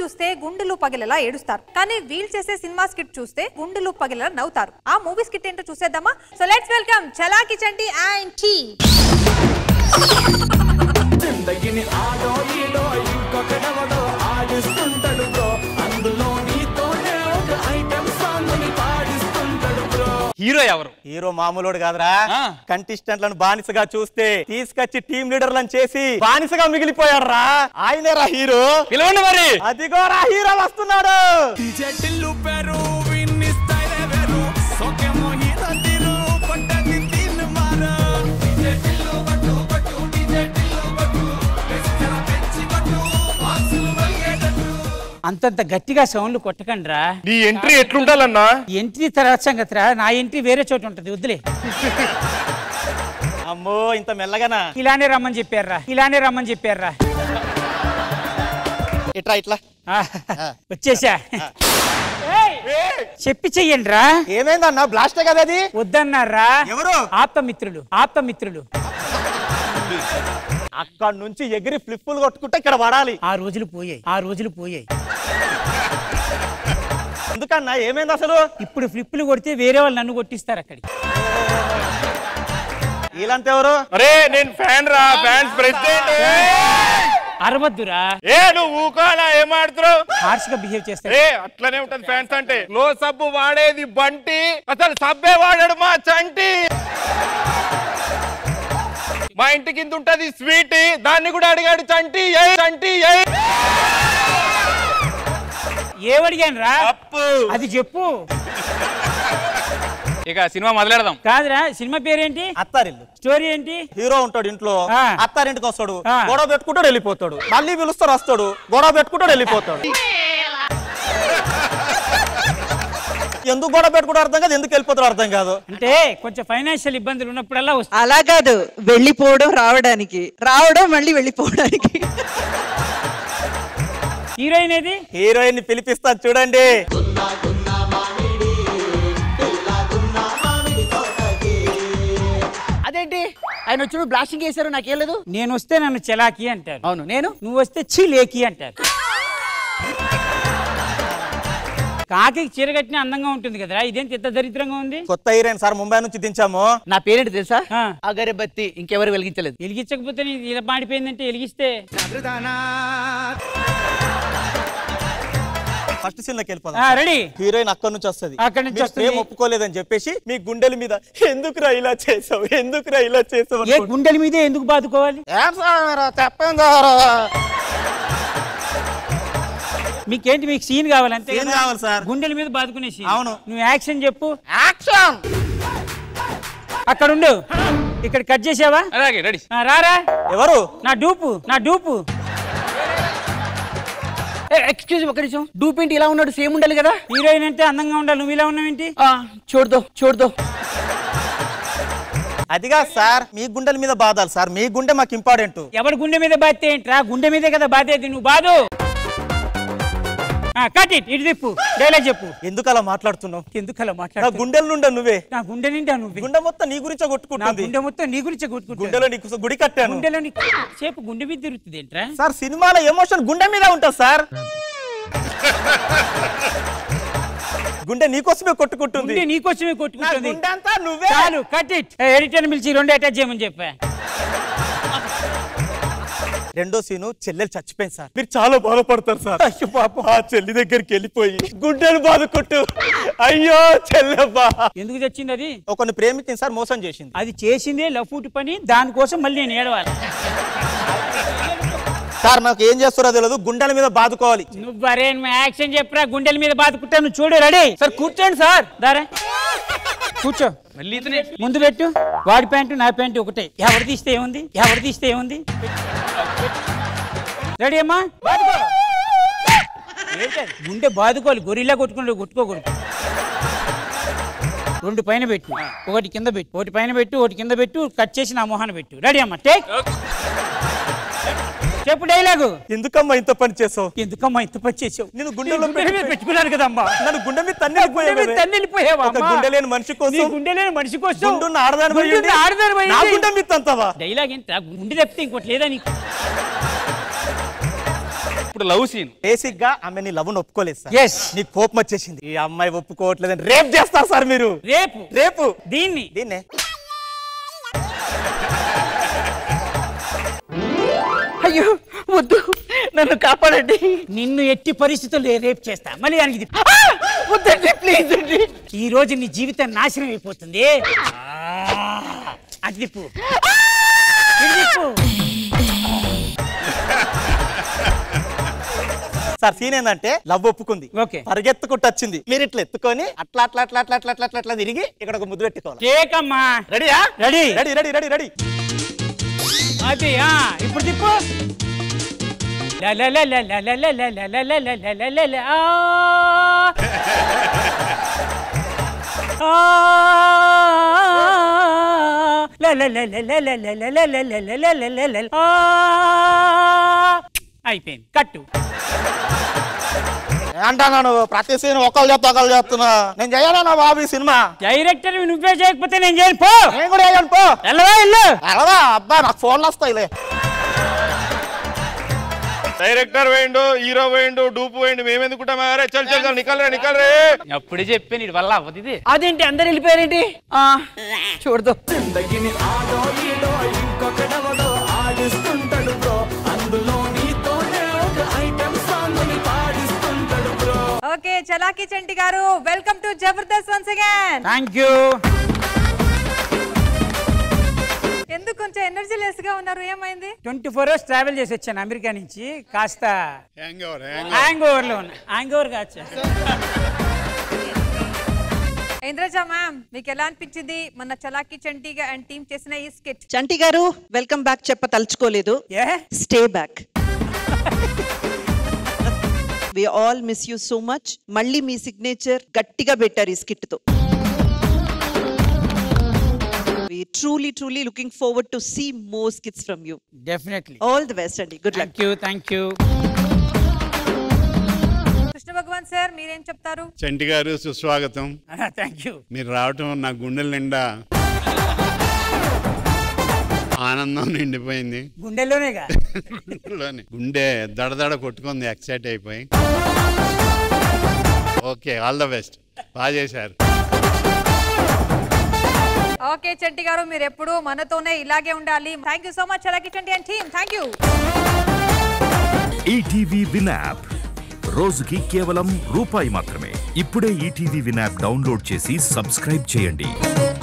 చూస్తే గుండెలు పగిలేలా ఏడుస్తారు కానీ వీళ్ళు చేసే సినిమా స్కిట్ చూస్తే గుండెలు పగిలేలా నవ్వుతారు ఆ మూవీ స్కిట్ ఏంటో చూసేద్దామా so let's welcome Chalaki Chanti and టీ జిందగిని ఆడో ఈడో ఇంకొకడెవడో ఆడిస్తుంటాడు బ్రో అందులో నీతోనే ఒక ఐటమ్ సాంగ్ ని పాడిస్తుంటాడు బ్రో హీరో ఎవరు హీరో మామూలుడు కాదురా ఆ. కంటెస్టెంట్లను బానిసగా చూస్తే తీసుకొచ్చి టీం లీడర్లను చేసి బానిసగా మిగిలిపోయారా ఆయనేరా హీరో పిలవండి మరి అదిగోరా హీరో వస్తున్నాడు డీజే టిల్లు పేరు విన్ని స్టైల్ వేరు సోకేమో హీరో తీరు పట్టది తీన్ మారు డీజే టిల్లు పట్టు పట్టు డీజే టిల్లు పట్టు వెచ్చర పెంచి పట్టు బాక్సులు వల్గేటట్టు అంతంత గట్టిగా సౌండ్లు కొట్టకండిరా నీ ఎంట్రీ ఎట్లుండాలన్నా ఎంట్రీ తర్వాత సంగతిరా నా ఎంట్రీ వేరే చోట ఉంటది వద్దులే అమ్మో ఇంత మెల్లగానా ఇలానే రమ్మని చెప్పారా ఇలానే రమ్మని చెప్పారా ఇట్లా ఇట్లా వచ్చేసా ఏయ్! చెప్పి చెయ్యండి రా ఏమైందన్నా బ్లాస్టే కదా అది వద్దన్నారా ఎవరు ఆప్తమిత్రులు ఆప్తమిత్రులు అక్కడ నుంచి ఎగిరి ఫ్లిప్పులు కొట్టుకుంటే ఇక్కడ పడాలి ఆ రోజులు పోయాయి ఆ రోజులు పోయాయి ఎందుకన్నా ఏమైంది అసలు ఇప్పుడు ఫ్లిప్పులు కొడితే వేరే వాళ్ళు నన్ను కొట్టిస్తారు అక్కడికి వీళ్ళంతా ఎవరు అరే నేను ఫ్యాన్ రా ఫ్యాన్స్ ప్రెసిడెంట్ అరవద్దురా ఏ నువ్వు ఊకాలా ఏం ఆడుతున్నావు హార్ష్ గా బిహేవ్ చేస్తారు ఏ అట్లనే ఉంటది ఫ్యాన్స్ అంటే లో సబ్బు వాడేది బంటి అసలు సబ్బే వాడాడు మా చంటి మా ఇంటి కింద ఉంటది స్వీట్ దాన్ని కూడా అడిగాడు చంటి ఏ చంటి ఏ ఏమడిగాను రా అప్పు అది చెప్పు ఇక సినిమా మొదలెడదాం కాదురా సినిమా పేరేంటి అత్తారిల్లు స్టోరీ ఏంటి హీరో ఉంటాడు ఇంట్లో ఆ. అత్తారింటికి వస్తాడు ఆ. గొడవ పెట్టుకుంటాడు వెళ్ళిపోతాడు మళ్ళీ పిలుస్తారు వస్తాడు గొడవ పెట్టుకుంటాడు వెళ్ళిపోతాడు ఎందుకు గొడవ పెట్టుకుంటాడు అర్థం కాదు ఎందుకు వెళ్ళిపోతాడు అర్థం కాదు అంటే కొంచెం ఫైనాన్షియల్ ఇబ్బందులు ఉన్నప్పుడల్లా వస్తుంది అలా కాదు వెళ్ళిపోవడం రావడానికి రావడం మళ్ళీ వెళ్ళిపోవడానికి హీరోయిన్ ఏది హీరోయిన్ ని పిలిపిస్తాను చూడండి అదేంటి ఆయన వచ్చి బ్లాస్టింగ్ చేశారు నాకేం లేదు నేను వస్తే నన్ను చెలాకి అంటారు అవును నేను నువ్వు వస్తే చిలేకి అంటారు కాకి చీర కట్టిన అందంగా ఉంటుంది కదరా ఇదేంటి ఎంత దరిద్రంగా ఉంది కొత్త హీరోయిన్ సార్ ముంబై నుంచి దించాము నా పేరేంటి తెలుసా ఆ. అగరబత్తి ఇంకెవరు వెలిగించలేదు వెలిగించకపోతే నీ ఇలా మాడిపోయిందంటే వెలిగిస్తే ఫస్ట్ సీన్ లోకి ఆ, వెళ్ళిపోదాం రెడీ హీరోయిన్ అక్కడ నుంచి వస్తుంది అక్కడి నుంచి మీరు వస్తుంది. ప్రేమ ఒప్పుకోలేదని చెప్పేసి మీ గుండెల మీద ఎందుకురా ఇలా చేసావు ఎందుకురా ఇలా చేసావు ఏ గుండెల మీదే ఎందుకు బాదుకోవాలి చెప్పండి మీకేంటి మీకు సీన్ కావాలంటే Scene కావాలి సార్. గుండెల మీద బాదుకునే సీన్ అవును. నువ్వు యాక్షన్ చెప్పు యాక్షన్ అక్కడ ఉండు ఇక్కడ కట్ చేసావా అలాగే రెడీ ఆ, రారా ఎవరు నా డూపు నా డూపు ఎక్స్క్యూజ్ ఒక నిమిషం డూపేంటి ఇలా ఉన్నాడు సేమ్ ఉండాలి కదా హీరోయిన్ అంటే అందంగా ఉండాలి నువ్వు ఇలా ఉన్నావేంటి ఆ, చూడదు చూడదు అదిగా సార్ మీ గుండెల మీద బాధాలి సార్ మీ గుండె మాకు ఇంపార్టెంట్ ఎవరి గుండె మీద బాధ్యత ఏంట్రా గుండె మీదే కదా బాధ్యత నువ్వు బాదు కట్ ఇట్ ఇటు తిప్పు డైలాగ్ చెప్పు ఎందుకు అలా మాట్లాడుతున్నావు ఎందుకు అలా నా మాట్లాడు గుండెల నుండి నువ్వే నా గుండె నిండా నువ్వు గుండె మొత్తం నీ గురించే నా కొట్టుకుంటుంది గుండె మొత్తం నీ గురించి కొట్టుకుంటా గుండెలో నీకు గుడి కట్టాను గుండెలో నీ సేపు గుండె మీద తిరుగుతుంది ఏంట్రా సార్ సినిమాలో ఎమోషన్ గుండె మీద ఉంటుంది సార్ గుండె నీకోసమే కొట్టుకుంటుంది గుండె నీకోసమే నా కొట్టుకుంటుంది గుండె అంతా నువ్వే చాలు కట్ ఇట్ ఎడిటర్ పిలిచి రెండు అటాచ్ చేయమని చెప్పా రెండో సీను చెల్లెలు చచ్చిపోయింది సార్ మీరు చాలా బాధపడతారు సార్ అయ్యో పాప ఆ చెల్లి దగ్గరికి వెళ్ళిపోయి గుండెలు బాదుకుంటూ అయ్యో చెల్లెబ్బా ఎందుకు తెచ్చింది అది ఒకరిని ప్రేమించింది సార్ మోసం చేసింది అది చేసిందే లవ్ ఫుట్ పని దానికోసం మళ్ళీ నేను ఏడవాలి సార్ నాకు ఏం చేస్తారో తెలియదు గుండెల మీద బాదుకోవాలి నువ్వు బరే నువ్వు యాక్షన్ చెప్పరా గుండెల మీద బాదుకుంటా నువ్వు చూడు రెడీ సార్ కూర్చోండి సార్ దారా కూర్చో మళ్ళీ ఇతనే ముందు పెట్టు వాడి ప్యాంటు నా ప్యాంటు ఒకటే ఎవరు తీస్తే ఏముంది ఎవరు తీస్తే ఏముంది రెడీ అమ్మా బాదుకో ఏంటది? గుండె బాదుకోవాలి గొరిల్లా కొట్టుకుంటే కొట్టుకోకూడదు రెండు పైన పెట్టు ఒకటి కింద పెట్టు ఒకటి పైన పెట్టు ఒకటి కింద పెట్టు కట్ చేసి నా మొహాన పెట్టు రెడీ అమ్మా టేక్ చెప్పు డైలాగు ఎందుకమ్మా ఇంత పని చేసావు ఎందుకమ్మా ఇంత పని చేసావు నేను గుండెలో గుండె మీద పెట్టుకున్నాను కదమ్మా నన్ను గుండె మీద తన్ని గుండె మీద తన్ని వెళ్ళిపోయావా ఒక అమ్మా? గుండె లేని మనిషి నీ కోసం గుండె లేని మనిషి కోసం గుండున్న ఆడదాని గుండున్న ఆడదానివై నా ఉండి. గుండె మీద తంతావా డైలాగ్ ఎంత గుండె తప్పితే ఇంకోటి లేదా నీకు ఇప్పుడు లవ్ సీన్ బేసిక్ గా ఆమె నీ లవ్ ఒప్పుకోలేదు సార్ Yes. నీకు కోపం వచ్చేసింది ఈ అమ్మాయి ఒప్పుకోవట్లేదని రేప్ చేస్తారు సార్ మీరు రేపు రేపు దీన్ని దీన్నే అయ్యో వద్దు నన్ను కాపాడండి నిన్ను ఎట్టి పరిస్థితుల్లో రేపు చేస్తా మళ్ళీ దానికి ఇది. ఆ! వద్దండి ప్లీజ్ అండి ఈ రోజు నీ జీవితం నాశనం అయిపోతుంది ఆ, అటు తిప్పు ఇటు తిప్పు సార్ సీన్ ఏంటంటే లవ్ ఒప్పుకుంది ఓకే. పరిగెత్తుకుంటూ వచ్చింది మీరు ఇట్లా ఎత్తుకొని అట్లా అట్లా అట్లా అట్లా అట్లా అట్లా అట్లా అట్లా తిరిగి ఇక్కడ ఒక ముద్దు పెట్టుకోవాలి కేకమ్మా రెడీయా ready ready ready ready ready అది ఆ, ఇప్పుడు తిప్పు ల ల ల ల ల ల ల ల ల ల ల ల ల ల ల ఆ. ఆ. ల ల ల ల ల ల ల ల ల ల ల ల ల ల ల ల. ఆ. అయిపోయింది కట్టు అంటాను నువ్వు ప్రతి సీన్ ఒకళ్ళు చెప్తా ఒకళ్ళు చెప్తున్నా నేను చేయనా బాబు ఈ సినిమా డైరెక్టర్ నువ్వే చేయకపోతే నేను చేయను పో నేను కూడా వేయను పో వెళ్ళవా ఇల్లు ఎలాగా అబ్బా నాకు ఫోన్లు వస్తాయిలే డైరెక్టర్ వేయండు హీరో వేయండు డూపు వేయండు మేమెందుకుంటాం అరే చల్ చల్ చల్ నికల్ రే నికల్ రే అప్పుడే చెప్పాను ఇది వల్ల అవ్వదు ఇది అదేంటి అందరు వెళ్ళిపోయారేంటి ఆ, చూడదు జిందగిని ఆడో ఈడో ఇంకొకడెవడో ఆడిస్తుంటాడు బ్రో అందులో నీతోనే ఒక ఐటమ్ సాంగ్ ని పాడిస్తుంటాడు బ్రో ఓకే చలాకి చంటి గారు welcome to Jabardasth once again thank you ఎందుకు కొంచెం ఎనర్జీ లెస్ గా ఉన్నారు ఏమైంది ట్వంటీ ఫోర్ అవర్స్ ట్రావెల్ చేసి వచ్చాను అమెరికా నుంచి కాస్త హ్యాంగ్ ఓవర్ లో ఉన్నా హ్యాంగ్ ఓవర్ కావచ్చు ఇంద్రజ మ్యామ్ మీకు ఎలా అనిపించింది మన చలాకి చంటిగా అండ్ టీమ్ చేసిన ఈ స్కిట్ చంటి గారు వెల్కమ్ బ్యాక్ చెప్ప తలుచుకోలేదు a stay back we all miss you so much మళ్ళీ మీ సిగ్నేచర్ గట్టిగా పెట్టారు ఈ స్కిట్ తో we truly truly looking forward to see more skits from you definitely all the best అండి good luck thank you thank you Krishna Bhagavan sir మీరేం చెప్తారు చంటి గారు సుస్వాగతం థ్యాంక్ యూ మీరు రావటం నా గుండెల నిండా ఆనందం నిండిపోయింది గుండెల్లోనేగా గుండెలోని. గుండె దడదడ కొట్టుకుంది ఎక్సైట్ అయిపోయి ఓకే ఆల్ ద బెస్ట్ బాగా చేశారు ఓకే చంటి గారు మీరు ఎప్పుడు మనతోనే ఇలాగే ఉండాలి thank you so much Chalaki Chanti and team thank you ETV Win app రోజుకి కేవలం రూపాయి మాత్రమే ఇప్పుడే ఈటీవీ విన్ యాప్ డౌన్లోడ్ చేసి సబ్స్క్రైబ్ చేయండి